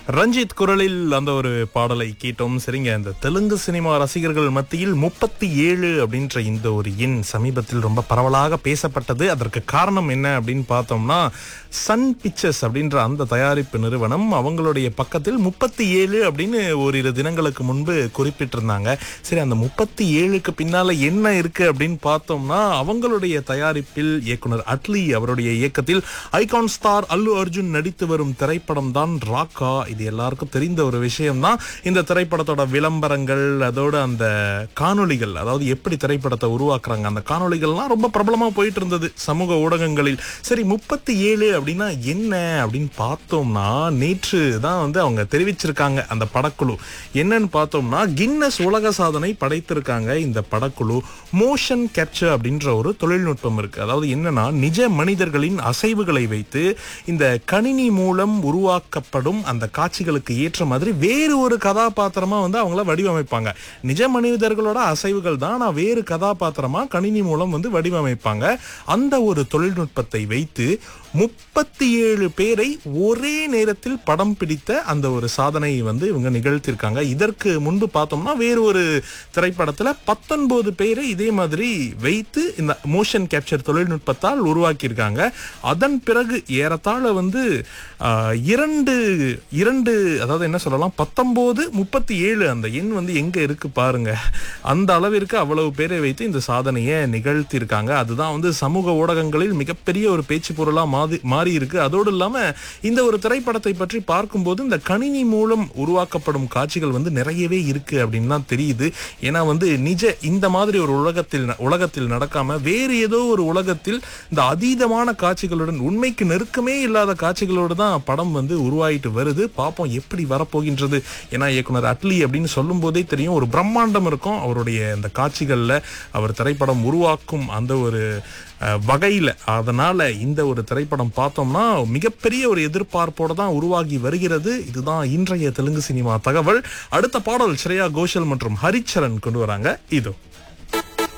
ரஞ்சித் குரலில் அந்த ஒரு பாடலை கேட்டோம் சரிங்க இந்த தெலுங்கு சினிமா ரசிகர்கள் மத்தியில் முப்பத்தி ஏழு அப்படின்ற இந்த ஒரு எண் சமீபத்தில் ரொம்ப பரவலாக பேசப்பட்டது அதற்கு காரணம் என்ன அப்படின்னு பார்த்தோம்னா சன் பிக்சர்ஸ் அப்படின்ற அந்த தயாரிப்பு நிறுவனம் அவங்களுடைய பக்கத்தில் முப்பத்தி ஏழு அப்படின்னு ஓரிரு தினங்களுக்கு முன்பு குறிப்பிட்டிருந்தாங்க சரி அந்த முப்பத்தி ஏழுக்கு பின்னால என்ன இருக்கு அப்படின்னு பார்த்தோம்னா அவங்களுடைய தயாரிப்பில் இயக்குனர் அட்லி அவருடைய இயக்கத்தில் ஐகான் ஸ்டார் அல்லு அர்ஜுன் நடித்து வரும் திரைப்படம் தான் ராக்கா இது எல்லாருக்கும் தெரிந்த ஒரு விஷயம் தான் இந்த திரைப்படத்தோட விளம்பரங்கள் அதோட அந்த காணொளிகள் அதாவது எப்படி திரைப்படத்தை உருவாக்குறாங்க அந்த காணொளிகள்லாம் ரொம்ப பிரபலமா போயிட்டு இருந்தது சமூக ஊடகங்களில் சரி முப்பத்தி ஏழு அப்படின்னா என்ன அப்படின்னு பார்த்தோம்னா நேற்று தான் வந்து அவங்க தெரிவிச்சிருக்காங்க அந்த படக்குழு என்னன்னு பார்த்தோம்னா கின்னஸ் உலக சாதனை படைத்திருக்காங்க இந்த படக்குழு மோஷன் கேப்சர் அப்படின்ற ஒரு தொழில்நுட்பம் இருக்கு அதாவது என்னன்னா நிஜ மனிதர்களின் அசைவுகளை வைத்து இந்த கணினி மூலம் உருவாக்கப்படும் அந்த காட்சிகளுக்கு ஏற்ற மாதிரி வேறு ஒரு கதாபாத்திரமா வந்து அவங்கள வடிவமைப்பாங்க நிஜ மனிதர்களோட அசைவுகள் தான் ஆனா வேறு கதாபாத்திரமா கணினி மூலம் வந்து வடிவமைப்பாங்க அந்த ஒரு தொழில்நுட்பத்தை வைத்து முப்பத்தி ஏழு பேரை ஒரே நேரத்தில் படம் பிடித்த அந்த ஒரு சாதனையை வந்து இவங்க நிகழ்த்தியிருக்காங்க இதற்கு முன்பு பார்த்தோம்னா வேறு ஒரு திரைப்படத்துல பத்தொன்பது பேரை இதே மாதிரி வைத்து இந்த மோஷன் கேப்சர் தொழில்நுட்பத்தால் உருவாக்கியிருக்காங்க அதன் பிறகு ஏறத்தாழ வந்து ஆஹ், இரண்டு இரண்டு அதாவது என்ன சொல்லலாம் பத்தொன்பது முப்பத்தி ஏழு அந்த எண் வந்து எங்க இருக்கு பாருங்க அந்த அளவிற்கு அவ்வளவு பேரை வைத்து இந்த சாதனையை நிகழ்த்தியிருக்காங்க அதுதான் வந்து சமூக ஊடகங்களில் மிகப்பெரிய ஒரு பேச்சு பொருளா மாறி மாறி இருக்கு அதோடு இல்லாம இந்த ஒரு திரைப்படத்தை பற்றி பார்க்கும்போது இந்த கணினி மூலம் உருவாக்கப்படும் காட்சிகள் வந்து நிறையவே இருக்கு அப்படின்னு தான் தெரியுது ஏன்னா வந்து நிஜ இந்த மாதிரி ஒரு உலகத்தில் ந- உலகத்தில் நடக்காம வேறு ஏதோ ஒரு உலகத்தில் இந்த அதீதமான காட்சிகளுடன் உண்மைக்கு நெருக்கமே இல்லாத காட்சிகளோடு தான் படம் வந்து உருவாயிட்டு வருது பார்ப்போம் எப்படி வரப்போகின்றது ஏன்னா இயக்குனர் அட்லி அப்படின்னு சொல்லும் போதே தெரியும் ஒரு பிரம்மாண்டம் இருக்கும் அவருடைய இந்த காட்சிகள்ல அவர் திரைப்படம் உருவாக்கும் அந்த ஒரு அஹ், வகையில அதனால இந்த ஒரு திரைப்படம் பார்த்தோம்னா மிகப்பெரிய ஒரு எதிர்பார்ப்போட தான் உருவாகி வருகிறது இதுதான் இன்றைய தெலுங்கு சினிமா தகவல் அடுத்த பாடல் ஸ்ரேயா கோஷல் மற்றும் ஹரிச்சரன் கொண்டு வராங்க இதோ